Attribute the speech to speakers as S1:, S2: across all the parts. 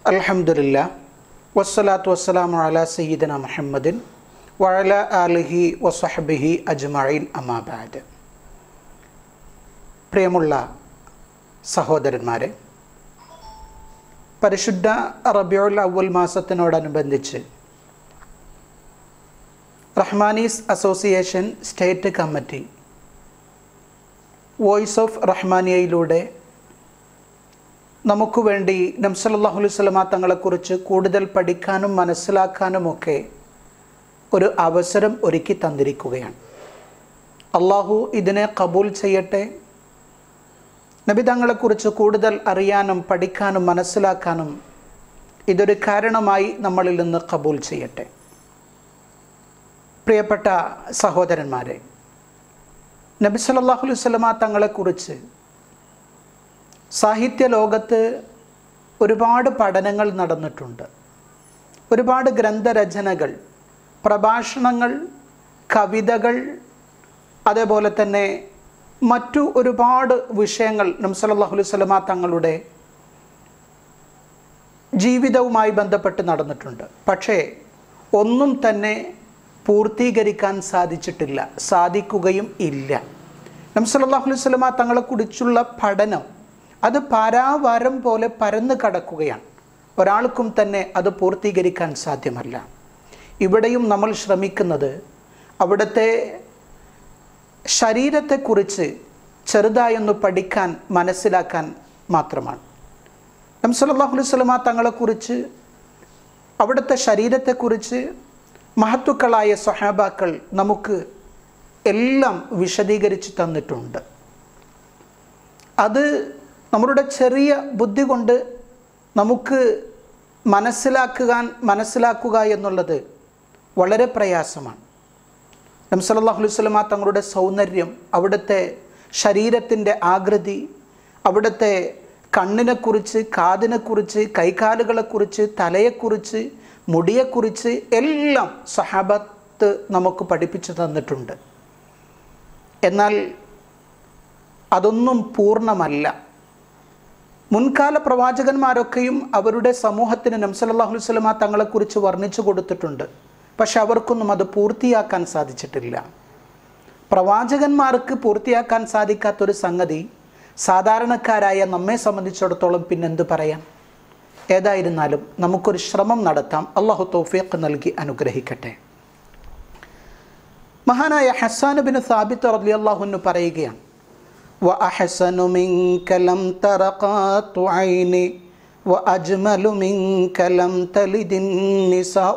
S1: അൽഹംദുലില്ല വസ്സലാത്തു വസ്സലാമു അല സയ്യിദന മുഹമ്മദിൻ വഅല ആലിഹി വസഹബിഹി അജ്മഈൻ അമാബാദ് പ്രിയമുള്ള സഹോദരന്മാരെ പരിശുദ്ധ റബിയുൽ അവൽ മാസത്തിനോടനുബന്ധിച്ച് Rahmanees association state committee voice of റഹ്മാനിയയിലൂടെ നമുക്ക് വേണ്ടി നംസലല്ലാഹു അലൈഹി സ്വലമ തങ്ങളെക്കുറിച്ച് കൂടുതൽ പഠിക്കാനും മനസ്സിലാക്കാനുമൊക്കെ ഒരു അവസരം ഒരുക്കി തന്നിരിക്കുകയാണ് അള്ളാഹു ഇതിനെ കബൂൽ ചെയ്യട്ടെ നബി തങ്ങളെക്കുറിച്ച് കൂടുതൽ അറിയാനും പഠിക്കാനും മനസ്സിലാക്കാനും ഇതൊരു കാരണമായി നമ്മളിൽ നിന്ന് കബൂൽ ചെയ്യട്ടെ പ്രിയപ്പെട്ട സഹോദരന്മാരെ നബി സല്ലല്ലാഹു അലൈഹി വസല്ലമ തങ്ങളെക്കുറിച്ച് സാഹിത്യ ലോകത്ത് ഒരുപാട് പഠനങ്ങൾ നടന്നിട്ടുണ്ട് ഒരുപാട് ഗ്രന്ഥരചനകൾ പ്രഭാഷണങ്ങൾ കവിതകൾ അതേപോലെ തന്നെ മറ്റു ഒരുപാട് വിഷയങ്ങൾ നംസലല്ലാഹു അലൈഹി സ്വലമ തങ്ങളുടെ ജീവിതവുമായി ബന്ധപ്പെട്ട് നടന്നിട്ടുണ്ട് പക്ഷേ ഒന്നും തന്നെ പൂർത്തീകരിക്കാൻ സാധിച്ചിട്ടില്ല സാധിക്കുകയും ഇല്ല നംസലല്ലാഹു അലൈഹി സ്വലമ തങ്ങളെക്കുറിച്ചുള്ള പഠനം അത് പാരാവാരം പോലെ പരന്നു കടക്കുകയാണ് ഒരാൾക്കും തന്നെ അത് പൂർത്തീകരിക്കാൻ സാധ്യമല്ല ഇവിടെയും നമ്മൾ ശ്രമിക്കുന്നത് അവിടുത്തെ ശരീരത്തെക്കുറിച്ച് ചെറുതായൊന്ന് പഠിക്കാൻ മനസ്സിലാക്കാൻ മാത്രമാണ് നംസലല്ലാഹു അലൈഹി സ്വലമ തങ്ങളെക്കുറിച്ച് അവിടുത്തെ ശരീരത്തെക്കുറിച്ച് മഹത്തുക്കളായ സഹാബാക്കൾ നമുക്ക് എല്ലാം വിശദീകരിച്ച് തന്നിട്ടുണ്ട് അത് നമ്മളുടെ ചെറിയ ബുദ്ധി കൊണ്ട് നമുക്ക് മനസ്സിലാക്കുവാൻ മനസ്സിലാക്കുക എന്നുള്ളത് വളരെ പ്രയാസമാണ് നംസലല്ലാഹു അലൈഹി സ്വലമ തങ്ങളുടെ സൗന്ദര്യം അവിടുത്തെ ശരീരത്തിൻ്റെ ആകൃതി അവിടുത്തെ കണ്ണിനെക്കുറിച്ച് കാതിനെക്കുറിച്ച് കൈകാലുകളെക്കുറിച്ച് തലയെക്കുറിച്ച് മുടിയെക്കുറിച്ച് എല്ലാം സഹാബത്ത് നമുക്ക് പഠിപ്പിച്ചു തന്നിട്ടുണ്ട് എന്നാൽ അതൊന്നും പൂർണ്ണമല്ല മുൻകാല പ്രവാചകന്മാരൊക്കെയും അവരുടെ സമൂഹത്തിന് നംസലല്ലാഹു വസ്ലമ തങ്ങളെക്കുറിച്ച് വർണ്ണിച്ചു കൊടുത്തിട്ടുണ്ട് പക്ഷെ അവർക്കൊന്നും അത് പൂർത്തിയാക്കാൻ സാധിച്ചിട്ടില്ല പ്രവാചകന്മാർക്ക് പൂർത്തിയാക്കാൻ സാധിക്കാത്തൊരു സംഗതി സാധാരണക്കാരായ നമ്മെ സംബന്ധിച്ചിടത്തോളം പിന്നെന്ത് പറയാം ഏതായിരുന്നാലും നമുക്കൊരു ശ്രമം നടത്താം അള്ളാഹു തൗഫീഖ് നൽകി അനുഗ്രഹിക്കട്ടെ മഹാനായ ഹസാൻ ബിൻ സാബിത്ത് റലി അള്ളാഹുന്ന് പറയുകയാണ് وأحسن منك لم تر قات عيني وأجمل منك لم تلد النساء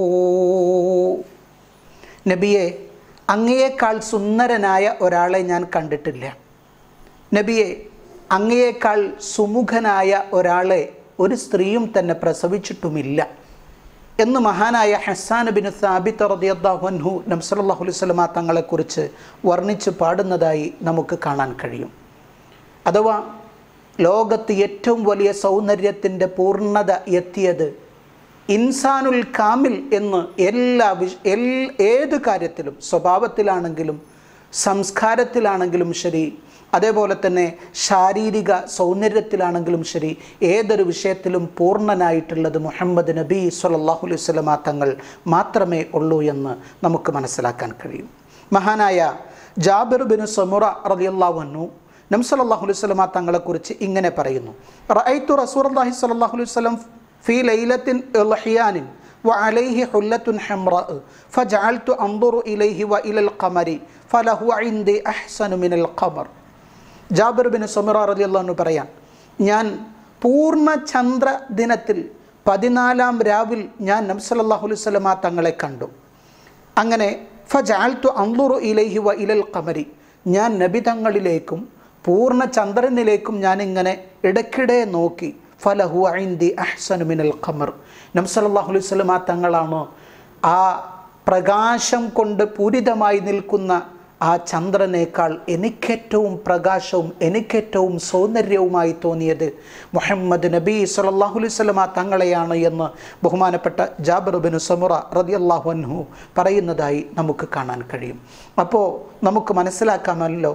S1: നബിയെ അങ്ങയേക്കാൾ സുന്ദരനായ ഒരാളെ ഞാൻ കണ്ടിട്ടില്ല നബിയെ അങ്ങയേക്കാൾ സുമുഖനായ ഒരാളെ ഒരു സ്ത്രീയും തന്നെ പ്രസവിച്ചിട്ടുമില്ല എന്ന് മഹാനായ ഹസാൻ ബിൻ സാബിത്ത് റദിയദ്ദാഹുൻഹു നംസലല്ലാഹു അലൈഹി സ്വലമ തങ്ങളെക്കുറിച്ച് വർണ്ണിച്ച് പാടുന്നതായി നമുക്ക് കാണാൻ കഴിയും അഥവാ ലോകത്ത് ഏറ്റവും വലിയ സൗന്ദര്യത്തിൻ്റെ പൂർണ്ണത എത്തിയത് ഇൻസാനുൽ കാമിൽ എന്ന് എല്ലാ വിഷ എൽ ഏത് കാര്യത്തിലും സ്വഭാവത്തിലാണെങ്കിലും സംസ്കാരത്തിലാണെങ്കിലും ശരി അതേപോലെ തന്നെ ശാരീരിക സൗന്ദര്യത്തിലാണെങ്കിലും ശരി ഏതൊരു വിഷയത്തിലും പൂർണ്ണനായിട്ടുള്ളത് മുഹമ്മദ് നബി സല്ലാഹു അലൈഹി സ്വലമ തങ്ങൾ മാത്രമേ ഉള്ളൂ എന്ന് നമുക്ക് മനസ്സിലാക്കാൻ കഴിയും മഹാനായ ജാബിർ ബിൻ സമുറ റലിയല്ലാവന്നു നംസലല്ലാഹു അലൈഹി സ്വലമ തങ്ങളെക്കുറിച്ച് ഇങ്ങനെ പറയുന്നു റഅയ്ത്തു റസൂർ അള്ളാഹി സ്വല്ലല്ലാഹു അലൈഹി വസല്ലം ഫി ലൈലത്തിൻ ഇൽഹിയാനിൻ وعليه حلة حمراء فجعلت أنظر إليه وإلى القمر فله عندي أحسن من القمر ജാബിർ ബിൻ സൊമിറ റലി അള്ളഹാന്ന് പറയാൻ ഞാൻ പൂർണ്ണ ചന്ദ്ര ദിനത്തിൽ പതിനാലാം രാവിൽ ഞാൻ നബ്സലല്ലാഹു അലൈഹി സ്വലമ തങ്ങളെ കണ്ടു അങ്ങനെ ഫജാൽത്തു അന്തുറു ഇലൈഹി വ ഇലൽ കമരി ഞാൻ നബി തങ്ങളിലേക്കും പൂർണ്ണ ചന്ദ്രനിലേക്കും ഞാനിങ്ങനെ ഇടയ്ക്കിടെ നോക്കി ഫലഹു ഐന്തി അഹ്സനു മിനൽ ഖമർ നബ്സലല്ലാഹു അലൈഹി സ്വലമ തങ്ങളാണ് ആ പ്രകാശം കൊണ്ട് പൂരിതമായി നിൽക്കുന്ന ആ ചന്ദ്രനേക്കാൾ എനിക്കേറ്റവും പ്രകാശവും എനിക്കേറ്റവും സൗന്ദര്യവുമായി തോന്നിയത് മുഹമ്മദ് നബി സല്ലാഹു അലൈഹി സ്വലമ തങ്ങളെയാണ് എന്ന് ബഹുമാനപ്പെട്ട ജാബിർ ബിൻ സമുറ റതിയല്ലാഹു അൻഹു പറയുന്നതായി നമുക്ക് കാണാൻ കഴിയും അപ്പോൾ നമുക്ക് മനസ്സിലാക്കാമല്ലോ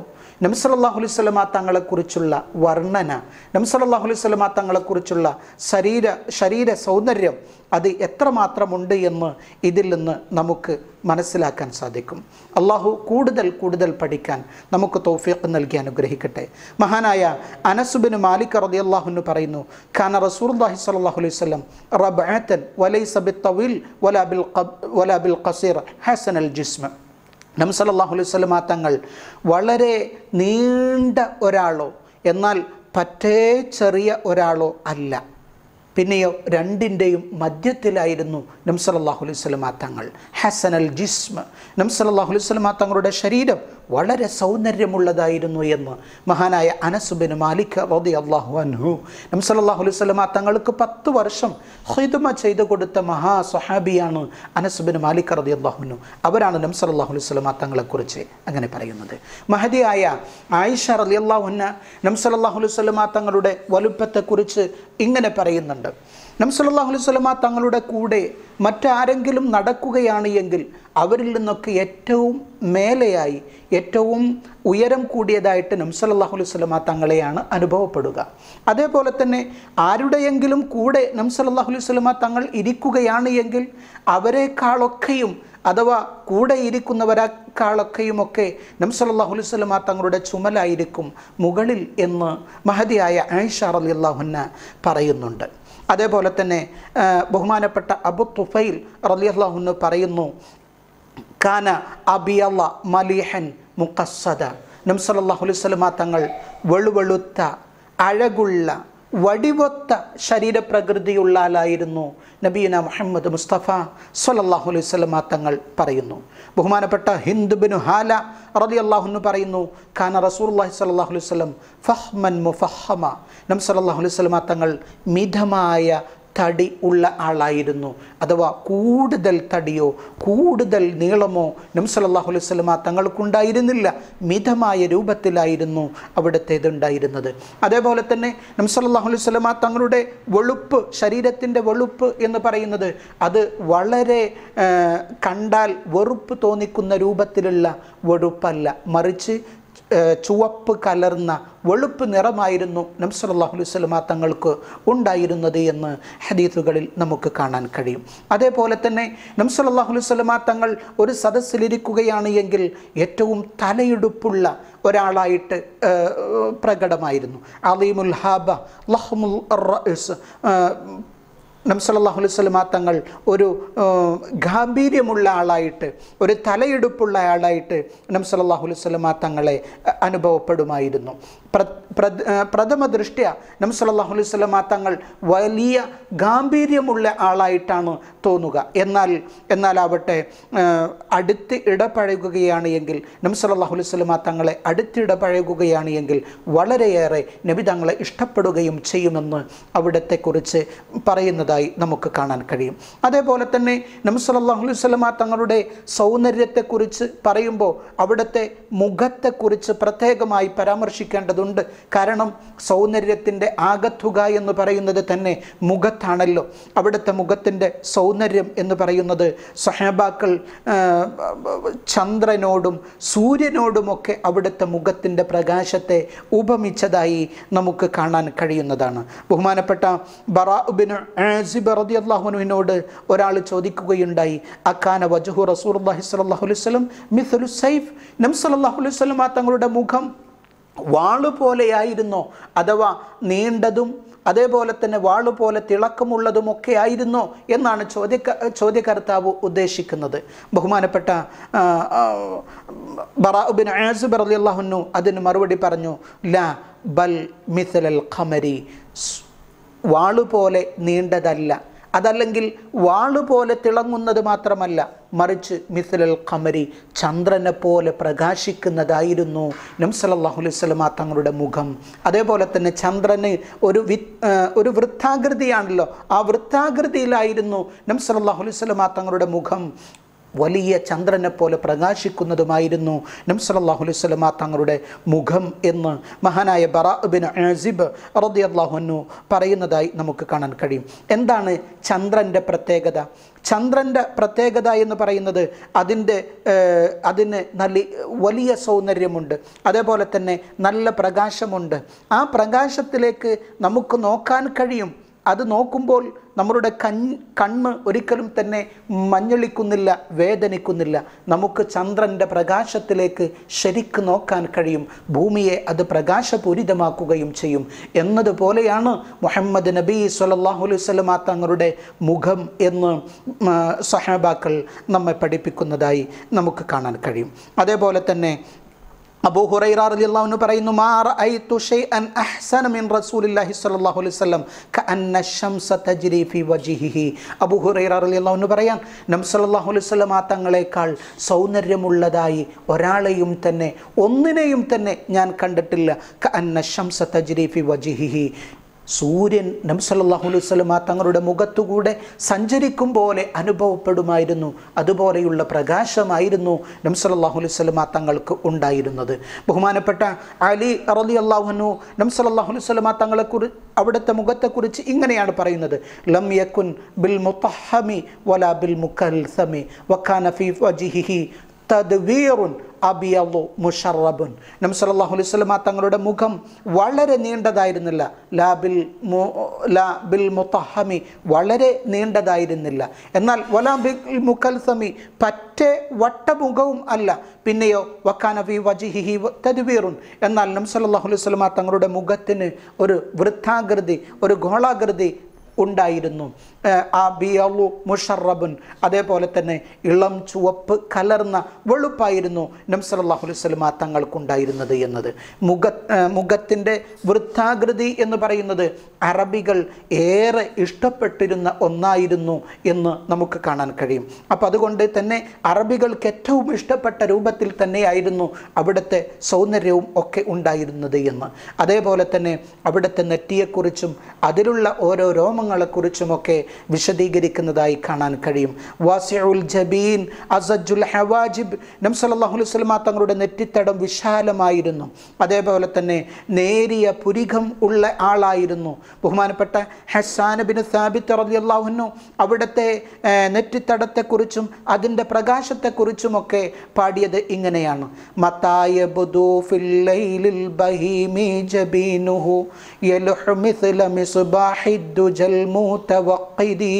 S1: നംസലല്ലാഹു അലൈഹി സ്വലമ തങ്ങളെക്കുറിച്ചുള്ള വർണ്ണന നംസലല്ലാഹു അലൈഹി സ്വലമ തങ്ങളെക്കുറിച്ചുള്ള ശരീര ശരീര സൗന്ദര്യം അത് എത്രമാത്രമുണ്ട് എന്ന് ഇതിൽ നിന്ന് നമുക്ക് മനസ്സിലാക്കാൻ സാധിക്കും അള്ളാഹു കൂടുതൽ കൂടുതൽ പഠിക്കാൻ നമുക്ക് തൗഫീഖ് നൽകി അനുഗ്രഹിക്കട്ടെ മഹാനായ അനസുബിന് മാലിക് റതി അള്ളാഹുന്ന് പറയുന്നു ഖാന റസൂർല്ലാഹി സ്വല്ലല്ലാഹു അലൈഹി വസല്ലം റബ്അത്തൻ വലൈസ ബിത്തവിൽ വലാ ബിൽ വലാ ബിൽ ഖസീർ ഹസൻ അൽ ജിസ്മ നബി സല്ലല്ലാഹു അലൈഹി വസല്ലമ തങ്ങൾ വളരെ നീണ്ട ഒരാളോ എന്നാൽ പറ്റേ ചെറിയ ഒരാളോ അല്ല പിന്നെയോ രണ്ടിൻ്റെയും മധ്യത്തിലായിരുന്നു നംസലല്ലാഹു അലൈഹി സ്വലമാ തങ്ങൾ ഹസൻ അൽ ജിസ്മ നംസലല്ലാഹു അലൈഹി സ്വലമാ തങ്ങളുടെ ശരീരം വളരെ സൗന്ദര്യമുള്ളതായിരുന്നു എന്ന് മഹാനായ അനസുബിന് മാലിക് റതി അള്ളാഹു അൻഹു നംസലല്ലാഹു അലൈഹി സ്വലമാ തങ്ങൾക്ക് പത്ത് വർഷം ഹിദ്മ ചെയ്തു കൊടുത്ത മഹാ സ്വഹാബിയാണ് അനസുബിന് മാലിക് റതി അള്ളാഹുനു അവരാണ് നംസലല്ലാഹു അലൈഹി സ്വലമാ തങ്ങളെക്കുറിച്ച് അങ്ങനെ പറയുന്നത് മഹതിയായ ആയിഷ റതി അള്ളാഹുന്ന നംസലല്ലാഹു അലൈഹി സ്വലമാ തങ്ങളുടെ വലുപ്പത്തെക്കുറിച്ച് ഇങ്ങനെ പറയുന്നുണ്ട് നംസലല്ലാഹു അലൈഹി സ്വലമ തങ്ങളുടെ കൂടെ മറ്റാരെങ്കിലും നടക്കുകയാണ് എങ്കിൽ അവരിൽ നിന്നൊക്കെ ഏറ്റവും മേലെയായി ഏറ്റവും ഉയരം കൂടിയതായിട്ട് നംസലല്ലാഹു അലൈഹി സ്വലമ തങ്ങളെയാണ് അനുഭവപ്പെടുക അതേപോലെ തന്നെ ആരുടെയെങ്കിലും കൂടെ നംസലല്ലാഹു അലൈഹി സ്വലമ തങ്ങൾ ഇരിക്കുകയാണ് എങ്കിൽ അവരെക്കാളൊക്കെയും അഥവാ കൂടെ ഇരിക്കുന്നവരെക്കാളൊക്കെയുമൊക്കെ നംസലല്ലാഹു അലൈഹി സ്വലമ തങ്ങളുടെ ചുമലായിരിക്കും മുകളിൽ എന്ന് മഹതിയായ ആയിഷ റലി അള്ളാഹുന്ന പറയുന്നുണ്ട് അതേപോലെ തന്നെ ആ, ബഹുമാനപ്പെട്ട അബു തുഫൈൽ റലിയല്ലാഹുന്ന് പറയുന്നു കാന അബിയല്ല മലിഹൻ മുക്കസ്സദ നംസലല്ലാഹു അലൈഹി സ്വലമ തങ്ങൾ വെളുവെളുത്ത അഴകുള്ള വടിവൊത്ത ശരീരപ്രകൃതിയുള്ള ആളായിരുന്നു നബീന മുഹമ്മദ് മുസ്തഫ സല്ലല്ലാഹു അലൈഹി സ്വലമ തങ്ങൾ പറയുന്നു ബഹുമാനപ്പെട്ട ഹിന്ദ് ബിനു ഹാല റതി അള്ളാഹുന്ന് പറയുന്നു ഖാന റസൂർല്ലാഹി സല്ലാഹു അലൈഹി സ്വലം ഫഹ്മൻ മുഫഹമ നം സല്ലല്ലാഹു അലൈഹി സ്വലമ തങ്ങൾ മിതമായ തടി ഉള്ള ആളായിരുന്നു അഥവാ കൂടുതൽ തടിയോ കൂടുതൽ നീളമോ നംസലല്ലാഹു അലൈഹി സ്വലമ തങ്ങൾക്കുണ്ടായിരുന്നില്ല മിതമായ രൂപത്തിലായിരുന്നു അവിടുത്തേതുണ്ടായിരുന്നത് അതേപോലെ തന്നെ നംസലല്ലാഹു അലൈഹി സ്വലമ തങ്ങളുടെ വെളുപ്പ് ശരീരത്തിൻ്റെ വെളുപ്പ് എന്ന് പറയുന്നത് അത് വളരെ ആ, കണ്ടാൽ വെറുപ്പ് തോന്നിക്കുന്ന രൂപത്തിലുള്ള വെളുപ്പല്ല മറിച്ച് ഏഹ് ചുവപ്പ് കലർന്ന വെളുപ്പ് നിറമായിരുന്നു നംസലല്ലാഹു അലൈഹി സ്വലമ തങ്ങൾക്ക് ഉണ്ടായിരുന്നത് എന്ന് ഹദീസുകളിൽ നമുക്ക് കാണാൻ കഴിയും അതേപോലെ തന്നെ നംസലല്ലാഹു അലൈഹി സ്വലമ തങ്ങൾ ഒരു സദസ്സിലിരിക്കുകയാണ് എങ്കിൽ ഏറ്റവും തലയെടുപ്പുള്ള ഒരാളായിട്ട് ഏഹ്, പ്രകടമായിരുന്നു അലീമുൽ ഹാബ ലഹ്മുൽ റഅസ് ഏഹ്, നംസലല്ലാഹു അലൈഹി സ്വലമ തങ്ങൾ ഒരു ആ, ഗാംഭീര്യമുള്ള ആളായിട്ട് ഒരു തലയെടുപ്പുള്ള ആളായിട്ട് നംസലല്ലാഹു അലൈഹി സ്വലമ തങ്ങളെ അ, അനുഭവപ്പെടുമായിരുന്നു പ്ര പ്രഥ- ആ, പ്രഥമ ദൃഷ്ട്യ നംസലല്ലാഹു അലൈഹി സ്വലമ തങ്ങൾ വലിയ ഗാംഭീര്യമുള്ള ആളായിട്ടാണ് തോന്നുക എന്നാൽ എന്നാലാവട്ടെ ആ, അടുത്ത് ഇടപഴകുകയാണ് എങ്കിൽ നംസലല്ലാഹു അലൈഹി സ്വലമ തങ്ങളെ അടുത്തിടപഴകുകയാണ് എങ്കിൽ വളരെയേറെ നബി തങ്ങളെ ഇഷ്ടപ്പെടുകയും ചെയ്യുമെന്ന് അവിടത്തെക്കുറിച്ച് പറയുന്നതായി നമുക്ക് കാണാൻ കഴിയും അതേപോലെ തന്നെ നംസലല്ലാഹു അലൈഹി സ്വലമ തങ്ങളുടെ സൗന്ദര്യത്തെക്കുറിച്ച് പറയുമ്പോൾ അവിടുത്തെ മുഖത്തെക്കുറിച്ച് പ്രത്യേകമായി പരാമർശിക്കേണ്ടതുണ്ട് കാരണം സൗന്ദര്യത്തിൻ്റെ ആകത്തുക എന്ന് പറയുന്നത് തന്നെ മുഖത്താണല്ലോ അവിടുത്തെ മുഖത്തിൻ്റെ സൗന്ദര്യം എന്ന് പറയുന്നത് സഹാബാക്കൾ ആ, ചന്ദ്രനോടും സൂര്യനോടുമൊക്കെ അവിടുത്തെ മുഖത്തിൻ്റെ പ്രകാശത്തെ ഉപമിച്ചതായി നമുക്ക് കാണാൻ കഴിയുന്നതാണ് ബഹുമാനപ്പെട്ട ബറാബിന് ആസിബ് റളിയല്ലാഹുവിനോട് ഒരാൾ ചോദിക്കുകയുണ്ടായി അക്കാന വജഹു റസൂലുള്ളാഹി സ്വല്ലല്ലാഹു അലൈഹി വസല്ലം മിഥ്ലു സൈഫ് നബി സല്ലല്ലാഹു അലൈഹി വസല്ലം ആ തങ്ങളുടെ മുഖം വാള് പോലെയായിരുന്നോ അഥവാ നീണ്ടതും അതേപോലെ തന്നെ വാള് പോലെ തിളക്കമുള്ളതുമൊക്കെ ആയിരുന്നോ എന്നാണ് ചോദ്യക ചോദ്യകർത്താവ് ഉദ്ദേശിക്കുന്നത് ബഹുമാനപ്പെട്ട ആ, ആ, ബറാഉബിൻ ആസിബ് റളിയല്ലാഹുന്നു അതിന് മറുപടി പറഞ്ഞു ലാ ബൽ മിഥലൽ ഖമരി സ്- വാളുപോലെ നീണ്ടതല്ല അതല്ലെങ്കിൽ വാളുപോലെ തിളങ്ങുന്നത് മാത്രമല്ല മറിച്ച് മിഥലൽ ഖമരി ചന്ദ്രനെ പോലെ പ്രകാശിക്കുന്നതായിരുന്നു നംസലല്ലാഹു അലൈഹി സ്വലമ തങ്ങളുടെ മുഖം അതേപോലെ തന്നെ ചന്ദ്രന് ഒരു വി ആ, ഒരു വൃത്താകൃതിയാണല്ലോ ആ വൃത്താകൃതിയിലായിരുന്നു നംസലല്ലാഹു അലൈഹി സ്വലമ തങ്ങളുടെ മുഖം വലിയ ചന്ദ്രനെ പോലെ പ്രകാശിക്കുന്നതുമായിരുന്നു നംസലല്ലാഹു അലൈഹി സ്വലമ തങ്ങളുടെ മുഖം എന്ന് മഹാനായ ബറാ ബിൻ ആസിബ് റതി അള്ളാഹുനു പറയുന്നതായി നമുക്ക് കാണാൻ കഴിയും എന്താണ് ചന്ദ്രൻ്റെ പ്രത്യേകത ചന്ദ്രൻ്റെ പ്രത്യേകത എന്ന് പറയുന്നത് അതിൻ്റെ ഏഹ്, അതിന് നല്ല വലിയ സൗന്ദര്യമുണ്ട് അതേപോലെ തന്നെ നല്ല പ്രകാശമുണ്ട് ആ പ്രകാശത്തിലേക്ക് നമുക്ക് നോക്കാൻ കഴിയും അത് നോക്കുമ്പോൾ നമ്മളുടെ കൺ കണ്ണ് ഒരിക്കലും തന്നെ മഞ്ഞളിക്കുന്നില്ല വേദനിക്കുന്നില്ല നമുക്ക് ചന്ദ്രൻ്റെ പ്രകാശത്തിലേക്ക് ശരിക്ക് നോക്കാൻ കഴിയും ഭൂമിയെ അത് പ്രകാശപൂരിതമാക്കുകയും ചെയ്യും എന്നതുപോലെയാണ് മുഹമ്മദ് നബി സല്ലല്ലാഹു അലൈഹി വസല്ലമ തങ്ങളുടെ മുഖം എന്ന് ഉം, ആ, സഹാബാക്കൾ നമ്മെ പഠിപ്പിക്കുന്നതായി നമുക്ക് കാണാൻ കഴിയും അതേപോലെ തന്നെ അബൂ ഹുറൈറ റളിയല്ലാഹു അൻഹു പറയുന്നു മാ റഅയ്തു ഷൈഅൻ അഹ്സന മിൻ റസൂലില്ലാഹി സ്വല്ലല്ലാഹു അലൈഹി വസല്ലം കഅന്ന ശംസ തജ്രി ഫി വജ്ഹിഹി അബൂ ഹുറൈറ റളിയല്ലാഹു അൻഹു പറയാൻ നബി സല്ലല്ലാഹു അലൈഹി വസല്ലം ആ തങ്ങളെക്കാൾ സൗന്ദര്യമുള്ളതായി ഒരാളെയും തന്നെ ഒന്നിനെയും തന്നെ ഞാൻ കണ്ടിട്ടില്ല കഅന്ന ശംസ തജ്രി ഫി വജ്ഹിഹി സൂര്യൻ നംസല്ലാഹു അലൈഹി സ്വലമ തങ്ങളുടെ മുഖത്തുകൂടെ സഞ്ചരിക്കും പോലെ അനുഭവപ്പെടുമായിരുന്നു അതുപോലെയുള്ള പ്രകാശമായിരുന്നു നംസല്ലാഹു അലൈഹി സ്വലമ തങ്ങൾക്ക് ഉണ്ടായിരുന്നത് ബഹുമാനപ്പെട്ട അലി അറലി അള്ളാഹുനു നംസല്ലാഹു അലൈഹി സ്വലമ തങ്ങളെ കുറി അവിടുത്തെ മുഖത്തെക്കുറിച്ച് ഇങ്ങനെയാണ് പറയുന്നത് ലം യക്കുൻ ബിൽ മുത്തഹമി വല ബിൽ മുക്കൽസമി വക്കാന ഫി വജിഹിഹി തദ്വീറുൻ അബിയു മുഷറബുൻ നബി സല്ലല്ലാഹു അലൈഹി വസല്ലമ തങ്ങളുടെ മുഖം വളരെ നീണ്ടതായിരുന്നില്ല ലാ ബിൽ മു- ലാ ബിൽ മുത്തഹമി വളരെ നീണ്ടതായിരുന്നില്ല എന്നാൽ വലാ ബിൽ മുക്കൽസമി പറ്റേ വട്ടമുഖവും അല്ല പിന്നെയോ വക്കാന ഫി വജിഹിഹി തദ്വീറുൻ എന്നാൽ നബി സല്ലല്ലാഹു അലൈഹി വസല്ലമ തങ്ങളുടെ മുഖത്തിന് ഒരു വൃത്താകൃതി ഒരു ഗോളാകൃതി ഉണ്ടായിരുന്നു ഏഹ് ആ ബിയലു മുഷറബുൻ അതേപോലെ തന്നെ ഇളം ചുവപ്പ് കലർന്ന വെളുപ്പായിരുന്നു നംസലാഹു അലൈഹി സ്വലമ തങ്ങൾക്കുണ്ടായിരുന്നത് എന്നത് മുഖ ഏഹ് മുഖത്തിൻ്റെ വൃത്താകൃതി എന്ന് പറയുന്നത് അറബികൾ ഏറെ ഇഷ്ടപ്പെട്ടിരുന്ന ഒന്നായിരുന്നു എന്ന് നമുക്ക് കാണാൻ കഴിയും അപ്പം അതുകൊണ്ട് തന്നെ അറബികൾക്ക് ഏറ്റവും ഇഷ്ടപ്പെട്ട രൂപത്തിൽ തന്നെയായിരുന്നു അവിടുത്തെ സൗന്ദര്യവും ഒക്കെ ഉണ്ടായിരുന്നത് എന്ന് അതേപോലെ തന്നെ അവിടുത്തെ നെറ്റിയെക്കുറിച്ചും അതിലുള്ള ഓരോ രോമങ്ങളെക്കുറിച്ചുമൊക്കെ വിശദീകരിക്കുന്നതായി കാണാൻ കഴിയും വാസിഉൽ ജബീൻ അസജുൽ ഹവാജിബ് നം സല്ലല്ലാഹു അലൈഹി വസല്ലമ തങ്ങളുടെ നെറ്റിത്തടം വിശാലമായിരുന്നു അതേപോലെ തന്നെ നേരിയ പുരികം ഉള്ള ആളായിരുന്നു ബഹുമാനപ്പെട്ട ഹസാൻ ബിൻ സാബിത്ത് റളിയല്ലാഹു അൻഹു അവിടുത്തെ ഏഹ്, നെറ്റിത്തടത്തെക്കുറിച്ചും അതിൻ്റെ പ്രകാശത്തെക്കുറിച്ചുമൊക്കെ പാടിയത് ഇങ്ങനെയാണ് മത്തായ ബുദു ഫിൽ ലൈലിൽ ബഹീമി ജബീനുഹു യലുഹു മിസ്ല മിസ്ബാഹിദ് ദുജൽ മുതവഖിദി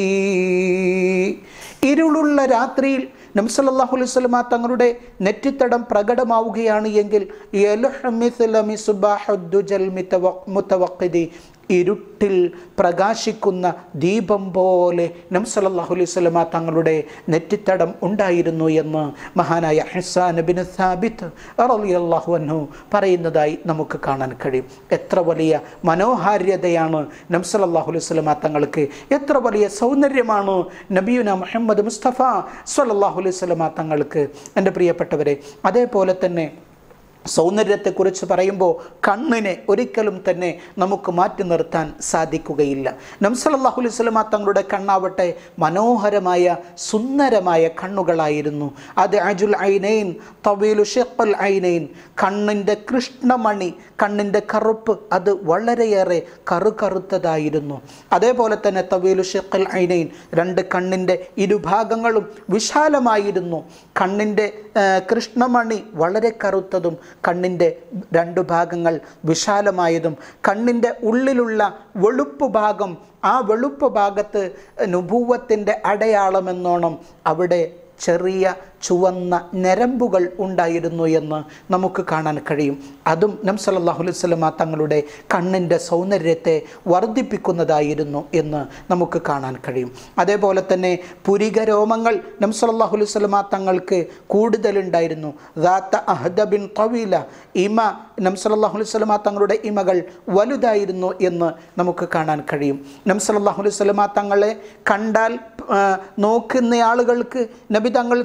S1: ഇരുളുള്ള രാത്രിയിൽ നംസല്ലാഹു അലൈഹി സ്വലമ തങ്ങളുടെ നെറ്റിത്തടം പ്രകടമാവുകയാണ് എങ്കിൽ യലുഹു മിസ്ല മിസ്ബാഹുദ് ദുജൽ മിതവ- മുതവഖിദി ഇരുട്ടിൽ പ്രകാശിക്കുന്ന ദീപം പോലെ നംസലല്ലാഹു അലൈഹി സ്വലമ തങ്ങളുടെ നെറ്റിത്തടം ഉണ്ടായിരുന്നു എന്ന് മഹാനായ ഹസാൻ ബിൻ സാബിത്ത് റളിയല്ലാഹു അൻഹു പറയുന്നതായി നമുക്ക് കാണാൻ കഴിയും എത്ര വലിയ മനോഹാര്യതയാണ് നംസലല്ലാഹു അലൈഹി സ്വലമ തങ്ങൾക്ക് എത്ര വലിയ സൗന്ദര്യമാണ് നബിയുന മുഹമ്മദ് മുസ്തഫ സ്വല്ലല്ലാഹു അലൈഹി സ്വലമ തങ്ങൾക്ക് എൻ്റെ പ്രിയപ്പെട്ടവരെ അതേപോലെ തന്നെ സൗന്ദര്യത്തെക്കുറിച്ച് പറയുമ്പോൾ കണ്ണിനെ ഒരിക്കലും തന്നെ നമുക്ക് മാറ്റി നിർത്താൻ സാധിക്കുകയില്ല നംസലല്ലാഹു അലൈഹി സ്വലമ തങ്ങളുടെ കണ്ണാവട്ടെ മനോഹരമായ സുന്ദരമായ കണ്ണുകളായിരുന്നു അത് അജുൽ ഐനൈൻ തവീലു ഷെഖൽ ഐനൈൻ കണ്ണിൻ്റെ കൃഷ്ണമണി കണ്ണിൻ്റെ കറുപ്പ് അത് വളരെയേറെ കറുകറുത്തതായിരുന്നു അതേപോലെ തന്നെ തവീലു ഷെഖൽ ഐനൈൻ രണ്ട് കണ്ണിൻ്റെ ഇരുഭാഗങ്ങളും വിശാലമായിരുന്നു കണ്ണിൻ്റെ ആ, കൃഷ്ണമണി വളരെ കറുത്തതും കണ്ണിൻ്റെ രണ്ടു ഭാഗങ്ങൾ വിശാലമായതും കണ്ണിൻ്റെ ഉള്ളിലുള്ള വെളുപ്പ് ഭാഗം ആ വെളുപ്പ് ഭാഗത്ത് നുഭൂവത്തിൻ്റെ അടയാളമെന്നോണം അവിടെ ചെറിയ ചുവന്ന ഞരമ്പുകൾ ഉണ്ടായിരുന്നു എന്ന് നമുക്ക് കാണാൻ കഴിയും അതും നം സല്ലല്ലാഹു അലൈഹി വസല്ലമ തങ്ങളുടെ കണ്ണിൻ്റെ സൗന്ദര്യത്തെ വർദ്ധിപ്പിക്കുന്നതായിരുന്നു എന്ന് നമുക്ക് കാണാൻ കഴിയും അതേപോലെ തന്നെ പുരികരോമങ്ങൾ നം സല്ലല്ലാഹു അലൈഹി വസല്ലമ തങ്ങൾക്ക് കൂടുതലുണ്ടായിരുന്നു ദാത്ത അഹ്ദബിൻ തവീല ഇമ നം സല്ലല്ലാഹു അലൈഹി വസല്ലമ തങ്ങളുടെ ഇമകൾ വലുതായിരുന്നു എന്ന് നമുക്ക് കാണാൻ കഴിയും നം സല്ലല്ലാഹു അലൈഹി വസല്ലമ തങ്ങളെ കണ്ടാൽ ആ, നോക്കുന്ന ആളുകൾക്ക് നബി തങ്ങൾ സുറുമ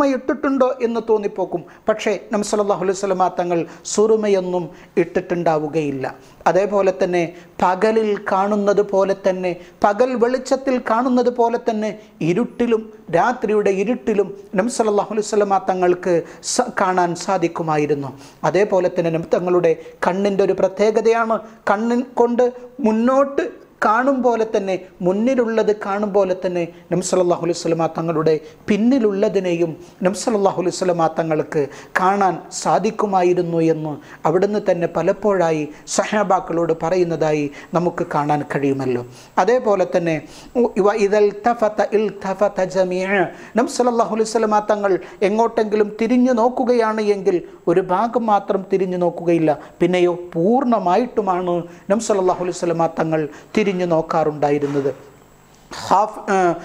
S1: ഇട്ടിട്ടുണ്ടോ എന്ന് തോന്നിപ്പോക്കും പക്ഷേ നബി സല്ലല്ലാഹു അലൈഹി വസല്ലമ തങ്ങൾ സുറുമയൊന്നും ഇട്ടിട്ടുണ്ടാവുകയില്ല അതേപോലെ തന്നെ പകലിൽ കാണുന്നത് പോലെ തന്നെ പകൽ വെളിച്ചത്തിൽ കാണുന്നത് പോലെ തന്നെ ഇരുട്ടിലും രാത്രിയുടെ ഇരുട്ടിലും നബി സല്ലല്ലാഹു അലൈഹി വസല്ലമ തങ്ങൾക്ക് സ- കാണാൻ സാധിക്കുമായിരുന്നു അതേപോലെ തന്നെ നബി തങ്ങളുടെ കണ്ണിൻ്റെ ഒരു പ്രത്യേകതയാണ് കണ്ണിൻ കൊണ്ട് മുന്നോട്ട് കാണും പോലെ തന്നെ മുന്നിലുള്ളത് കാണും പോലെ തന്നെ നബി സല്ലല്ലാഹു അലൈഹി വസല്ലമ തങ്ങളുടെ പിന്നിലുള്ളതിനെയും നബി സല്ലല്ലാഹു അലൈഹി വസല്ലമ തങ്ങൾക്ക് കാണാൻ സാധിക്കുമായിരുന്നു എന്ന് അവിടുന്ന് തന്നെ പലപ്പോഴായി സഹാബാക്കളോട് പറയുന്നതായി നമുക്ക് കാണാൻ കഴിയുമല്ലോ അതേപോലെ തന്നെ ഇവ ഇതൽ തഫത ഇൽ തഫത ജമീഅ നബി സല്ലല്ലാഹു അലൈഹി വസല്ലമ തങ്ങൾ എങ്ങോട്ടെങ്കിലും തിരിഞ്ഞു നോക്കുകയാണ് എങ്കിൽ ഒരു ഭാഗം മാത്രം തിരിഞ്ഞു നോക്കുകയില്ല പിന്നെയോ പൂർണ്ണമായിട്ടുമാണ് നബി സല്ലല്ലാഹു അലൈഹി വസല്ലമ തങ്ങൾ തിരിഞ്ഞു നോക്കാറുണ്ടായിരുന്നത് ഹാഫ്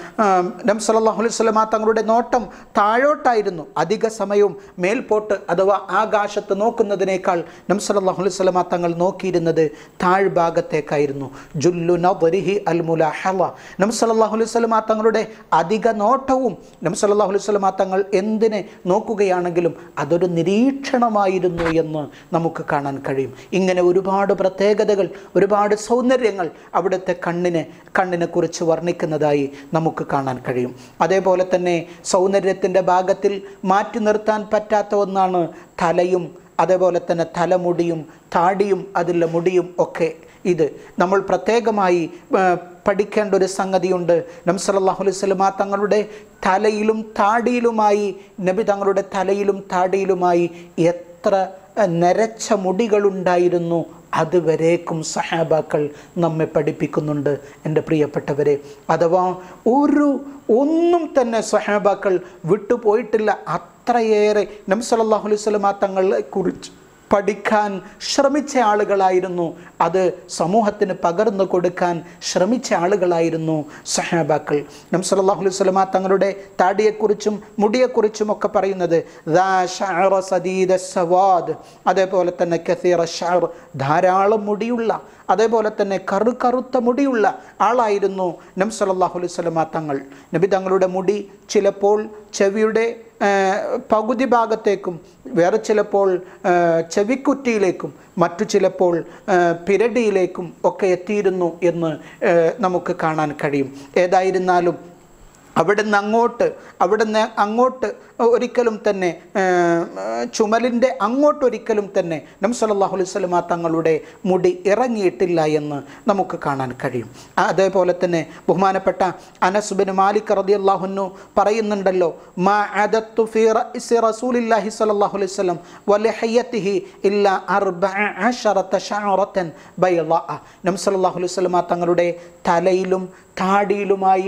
S1: നബി സല്ലല്ലാഹു അലൈഹി വസല്ലമ തങ്ങളുടെ നോട്ടം താഴോട്ടായിരുന്നു അധിക സമയവും മേൽപോട്ട് അഥവാ ആകാശത്ത് നോക്കുന്നതിനേക്കാൾ നബി സല്ലല്ലാഹു അലൈഹി വസല്ലമ തങ്ങൾ നോക്കിയിരുന്നത് താഴ്ഭാഗത്തേക്കായിരുന്നു ജുല്ലു നദ്രിഹി അൽ മുലാഹള നബി സല്ലല്ലാഹു അലൈഹി വസല്ലമ തങ്ങളുടെ അധിക നോട്ടവും നബി സല്ലല്ലാഹു അലൈഹി വസല്ലമ തങ്ങൾ എന്തിനെ നോക്കുകയാണെങ്കിലും അതൊരു നിരീക്ഷണമായിരുന്നു എന്ന് നമുക്ക് കാണാൻ കഴിയും ഇങ്ങനെ ഒരുപാട് പ്രത്യേകതകൾ ഒരുപാട് സൗന്ദര്യങ്ങൾ അവിടുത്തെ കണ്ണിനെ കണ്ണിനെ കുറിച്ച് വർണ്ണിക്കുന്നതായി നമുക്ക് കാണാൻ കഴിയും അതേപോലെ തന്നെ സൗന്ദര്യത്തിൻ്റെ ഭാഗത്തിൽ മാറ്റി നിർത്താൻ പറ്റാത്ത ഒന്നാണ് തലയും അതേപോലെ തന്നെ തലമുടിയും താടിയും അതിലെ മുടിയും ഒക്കെ ഇത് നമ്മൾ പ്രത്യേകമായി ആ, പഠിക്കേണ്ട ഒരു സംഗതിയുണ്ട് നബി സല്ലല്ലാഹു അലൈഹി വസല്ലമ തങ്ങളുടെ തലയിലും താടിയിലുമായി നബി തങ്ങളുടെ തലയിലും താടിയിലുമായി എത്ര ആ, നരച്ച മുടികളുണ്ടായിരുന്നു അതുവരേക്കും സഹാബാക്കൾ നമ്മെ പഠിപ്പിക്കുന്നുണ്ട് എൻ്റെ പ്രിയപ്പെട്ടവരെ അഥവാ ഒരു ഒന്നും തന്നെ സഹാബാക്കൾ വിട്ടുപോയിട്ടില്ല അത്രയേറെ നബി സല്ലല്ലാഹു അലൈഹി വസല്ലമ തങ്ങളെ കുറിച്ച് പഠിക്കാൻ ശ്രമിച്ച ആളുകളായിരുന്നു അത് സമൂഹത്തിന് പകർന്നു കൊടുക്കാൻ ശ്രമിച്ച ആളുകളായിരുന്നു സഹാബാക്കൾ നബി സല്ലല്ലാഹു അലൈഹി വസല്ലമ തങ്ങളുടെ താടിയെക്കുറിച്ചും മുടിയെക്കുറിച്ചും ഒക്കെ പറയുന്നത് ദാ ശഅറ സദീദ സവാദ് അതേപോലെ തന്നെ കസീറ ഷഅർ ധാരാളം മുടിയുള്ള അതേപോലെ തന്നെ കറു കറുത്ത മുടിയുള്ള ആളായിരുന്നു നബി സല്ലല്ലാഹു അലൈഹി വസല്ലമ തങ്ങൾ നബി തങ്ങളുടെ മുടി ചിലപ്പോൾ ചെവിയുടെ ആ, പകുതി ഭാഗത്തേക്കും വേറെ ചിലപ്പോൾ ആ, ചെവിക്കുറ്റിയിലേക്കും മറ്റു ചിലപ്പോൾ ആ, പിരടിയിലേക്കും ഒക്കെ എത്തിയിരുന്നു എന്ന് ആ, നമുക്ക് കാണാൻ കഴിയും ഏതായിരുന്നാലും അവിടുന്ന് അങ്ങോട്ട് അവിടുന്ന് അങ്ങോട്ട് ഒരിക്കലും തന്നെ ആ, ചുമലിൻ്റെ അങ്ങോട്ടൊരിക്കലും തന്നെ നബി സല്ലല്ലാഹു അലൈഹി വസല്ലമ തങ്ങളുടെ മുടി ഇറങ്ങിയിട്ടില്ല എന്ന് നമുക്ക് കാണാൻ കഴിയും അതേപോലെ തന്നെ ബഹുമാനപ്പെട്ട അനസ് ബിൻ മാലിക് റളിയല്ലാഹുന്നു പറയുന്നുണ്ടല്ലോ മാ അദത്തു ഫീ റഅ്സി റസൂലില്ലാഹി സ്വല്ലല്ലാഹു അലൈഹി വസല്ലം വലഹയത്തിഹി ഇല്ല അർബഅ അശറത ശഅറതൻ ബൈളാഅ നബി സല്ലല്ലാഹു അലൈഹി വസല്ലമ തങ്ങളുടെ തലയിലും താടിയിലുമായി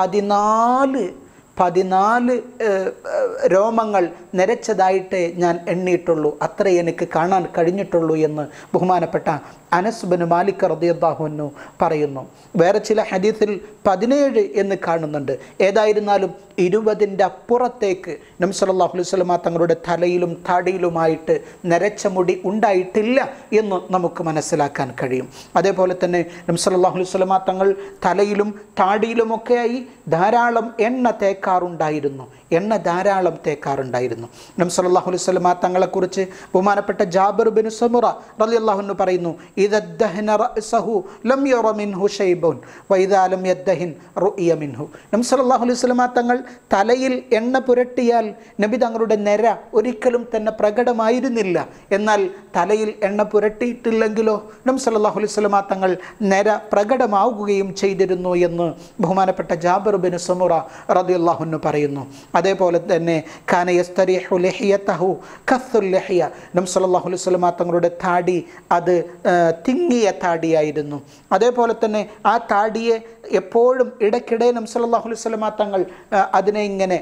S1: പതിനാല് പതിനാല് ഏഹ്, ഏഹ്, രോമങ്ങൾ നിരച്ചതായിട്ട് ഞാൻ എണ്ണിയിട്ടുള്ളൂ അത്രേ എനിക്ക് കാണാൻ കഴിഞ്ഞിട്ടുള്ളൂ എന്ന് ബഹുമാനപ്പെട്ട അനസ്ബിന് മാലിക് റദിയല്ലാഹുന്നു പറയുന്നു വേറെ ചില ഹദീസിൽ പതിനേഴ് എന്ന് കാണുന്നുണ്ട് ഏതായിരുന്നാലും ഇരുപതിൻ്റെ അപ്പുറത്തേക്ക് നബി സല്ലല്ലാഹു അലൈഹി വസല്ലമ തങ്ങളുടെ തലയിലും താടിയിലുമായിട്ട് നരച്ച മുടി ഉണ്ടായിട്ടില്ല എന്ന് നമുക്ക് മനസ്സിലാക്കാൻ കഴിയും അതേപോലെ തന്നെ നബി സല്ലല്ലാഹു അലൈഹി വസല്ലമ തങ്ങൾ തലയിലും താടിയിലുമൊക്കെയായി ധാരാളം എണ്ണ തേക്കാറുണ്ടായിരുന്നു എണ്ണ ധാരാളം തേക്കാറുണ്ടായിരുന്നു നബി സല്ലല്ലാഹു അലൈഹി വസല്ലമ തങ്ങളെക്കുറിച്ച് ബഹുമാനപ്പെട്ട ജാബിർ ബിൻ സമുറ റളിയല്ലാഹു പറയുന്നു ഇദദ്ദഹന റഅസഹു ലം യുറ മിൻഹു ഷൈബുൻ വഇദാ ലം യദ്ദഹിൻ റുഇയ മിൻഹു നബി സല്ലല്ലാഹു അലൈഹി വസല്ലമ തങ്ങൾ തലയിൽ എണ്ണ പുരട്ടിയാൽ നബി തങ്ങളുടെ നിര ഒരിക്കലും തന്നെ പ്രകടമായിരുന്നില്ല എന്നാൽ തലയിൽ എണ്ണ പുരട്ടിയിട്ടില്ലെങ്കിലോ നബി സല്ലല്ലാഹു അലൈഹി വസല്ലമ തങ്ങൾ നിര പ്രകടമാവുകയും ചെയ്തിരുന്നു എന്ന് ബഹുമാനപ്പെട്ട ജാബിർ ബിൻ സമുറ റളിയല്ലാഹു പറയുന്നു അതേപോലെ തന്നെ കാനയസ്തരിഹു ലഹിയതഹു കസ്സുൽ ലഹിയ നബി സല്ലല്ലാഹു അലൈഹി വസല്ലമ തങ്ങളുടെ താടി അത് ആ, തിങ്ങിയ താടിയായിരുന്നു അതേപോലെ തന്നെ ആ താടിയെ എപ്പോഴും ഇടയ്ക്കിടെ നബി സല്ലല്ലാഹു അലൈഹി വസല്ലമ തങ്ങൾ ആ, അതിനെ ഇങ്ങനെ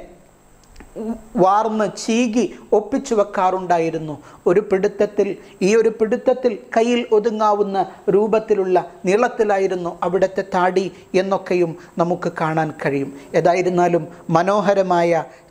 S1: വാർന്ന് ചീകി ഒപ്പിച്ചു വെക്കാറുണ്ടായിരുന്നു ഒരു പിടുത്തത്തിൽ ഈ ഒരു പിടുത്തത്തിൽ കയ്യിൽ ഒതുങ്ങാവുന്ന രൂപത്തിലുള്ള നീളത്തിലായിരുന്നു അവിടുത്തെ താടി എന്നൊക്കെയും നമുക്ക് കാണാൻ കഴിയും ഏതായിരുന്നാലും മനോഹരമായ